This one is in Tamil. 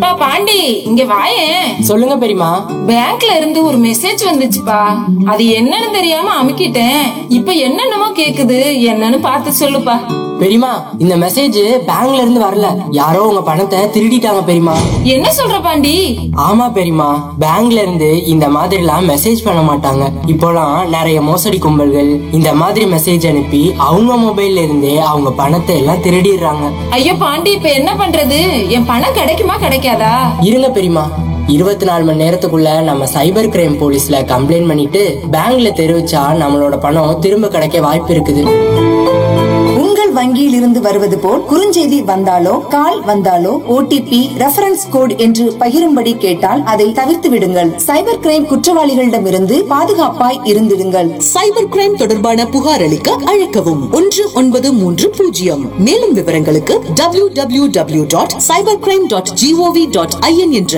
எப்பா பாண்டி இங்க வாயேன் சொல்லுங்க பெரியமா பேங்க்ல இருந்து ஒரு மெசேஜ் வந்துச்சுப்பா அது என்னன்னு தெரியாம அமுக்கிட்டேன் இப்ப என்னென்னமோ கேக்குது என்னன்னு பார்த்து சொல்லுப்பா பெரியமா இந்த மெசேஜ் பேங்க்ல இருந்து வரல யாரோ உங்க பணத்தை திருடிட்டாங்க பெரியமா என்ன சொல்ற பாண்டி ஆமா பெரியமா பேங்க்ல இருந்து இந்த மாதிரிலாம் மெசேஜ் பண்ண மாட்டாங்க இப்போலாம் நிறைய மோசடி கும்பல்கள் இந்த மாதிரி மெசேஜ் அனுப்பி அவங்க மொபைல்ல இருந்தே அவங்க பணத்தை எல்லாம் திருடிடுறாங்க ஐயோ பாண்டி இப்ப என்ன பண்றது என் பணம் கிடைக்குமா கிடைக்காதா இருங்க பெரியமா இருபத்தி நாலு மணி நேரத்துக்குள்ள நம்ம சைபர் கிரைம் போலீஸ்ல கம்ப்ளைண்ட் பண்ணிட்டு பேங்க்ல தெரிவிச்சா நம்மளோட பணம் திரும்ப கிடைக்க வாய்ப்பு இருக்குது உங்கள் வங்கியில் இருந்து வருவது போல் குறுஞ்செய்தி வந்தாலோ கால் வந்தாலோ ஓடிபி ரெஃபரன்ஸ் கோட் என்று பகிரும்படி கேட்டால் அதை தவிர்த்து விடுங்கள் சைபர் கிரைம் குற்றவாளிகளிடமிருந்து பாதுகாப்பாய் இருந்திடுங்கள் சைபர் கிரைம் தொடர்பான புகார் அளிக்க அழைக்கவும் ஒன்று ஒன்பது மூன்று பூஜ்ஜியம் மேலும் விவரங்களுக்கு W W W dot cyber crime dot GOV dot IN என்ற